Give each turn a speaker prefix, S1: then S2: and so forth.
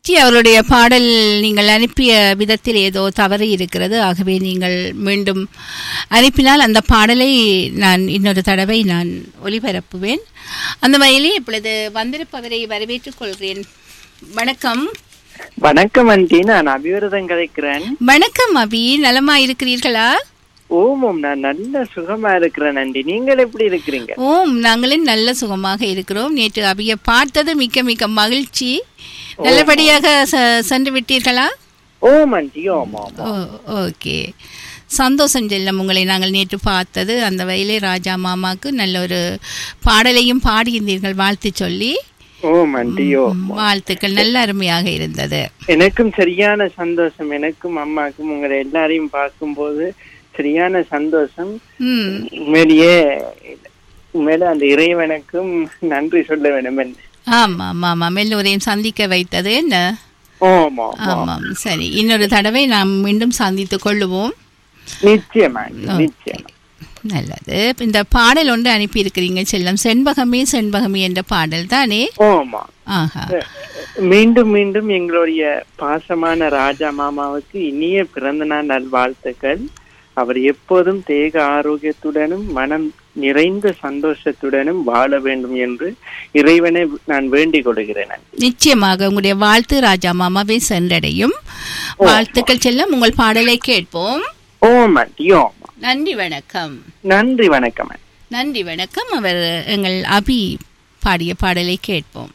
S1: D அவருடைய பாடல் நீங்கள் அனுப்பிய விதத்தில் ஏதோ தவறு இருக்கிறது ஆகவே நீங்கள் மீண்டும் அனுப்பினால் அந்த பாடலை நான் இன்னொரு தடவை நான் ஒளிபரப்புவேன் அந்த வகையிலே இப்பொழுது வந்திருப்பவரை வரவேற்றுக் கொள்கிறேன் வணக்கம்
S2: வணக்கம் ஆண்டி நான் அபிவிரதம் கதைக்கிறேன்
S1: வணக்கம் அபி நலமா இருக்கிறீர்களா
S2: ஓமம் நான் நல்ல சுகமா இருக்கிறேன் ஆண்டி நீங்கள் எப்படி இருக்கிறீங்க
S1: ஓம் நாங்களும் நல்ல சுகமாக இருக்கிறோம் நேற்று அபியை பார்த்தது மிக்க மிக்க மகிழ்ச்சி நல்லபடியாக செ- சென்று விட்டீர்களா
S2: ஓம் ஆண்டி ஓம் ஓம்
S1: ஓ ஓகே சந்தோஷம் செல்லம் உங்களை நாங்கள் நேற்று பார்த்தது அந்த வயலே ராஜா மாமாக்கு நல்ல ஒரு பாடலையும் பாடியிருந்தீர்கள் வாழ்த்து சொல்லி
S2: ஓம் ஆண்டி ஓம்
S1: வாழ்த்துக்கள் நல்ல அருமையாக இருந்தது
S2: எனக்கும் சரியான சந்தோஷம் எனக்கும் அம்மாக்கும் உங்களை எல்லாரையும் பார்க்கும்போது சரியான சந்தோஷம்
S1: ம்
S2: உண்மையிலேயே உண்மையில அந்த இறைவனுக்கும் நன்றி சொல்ல வேண்டும் என்று.
S1: ஆமாம் ஆமாம் எல்லோரையும் சந்திக்க வைத்தது என்ன
S2: ஓம் ஓம் ஓம்.
S1: ஆமாம் சரி இன்னொரு தடவை நாம் மீண்டும் சந்தித்துக் கொள்ளுவோம்
S2: நிச்சயமா ஆண்டி, நிச்சயமா
S1: நல்லது இந்த பாடல் ஒன்று அனுப்பியிருக்கிறீங்க செல்லம் செண்பகமே செண்பகமே என்ற பாடல் தானே
S2: ஓமா
S1: ஆஹா
S2: மீண்டும் மீண்டும் எங்களுடைய பாசமான ராஜா மாமாவுக்கு இனிய பிறந்த நாள் நல்வாழ்த்துக்கள் அவர் எப்போதும் தேக ஆரோக்கியத்துடனும் மனம் நிறைந்த சந்தோஷத்துடனும் வாழ வேண்டும் என்று இறைவனை நான் வேண்டிக் கொள்கிறேன்
S1: நிச்சயமாக உங்களுடைய வாழ்த்து ராஜா மாமாவை சென்றடையும் வாழ்த்துக்கள் செல்லம் உங்கள் பாடலை கேட்போம்
S2: ஓம் ஆண்டி ஓம்
S1: நன்றி வணக்கம்
S2: நன்றி வணக்கம் ஆண்டி.
S1: நன்றி வணக்கம் அவர் எங்கள் அபி பாடிய பாடலை கேட்போம்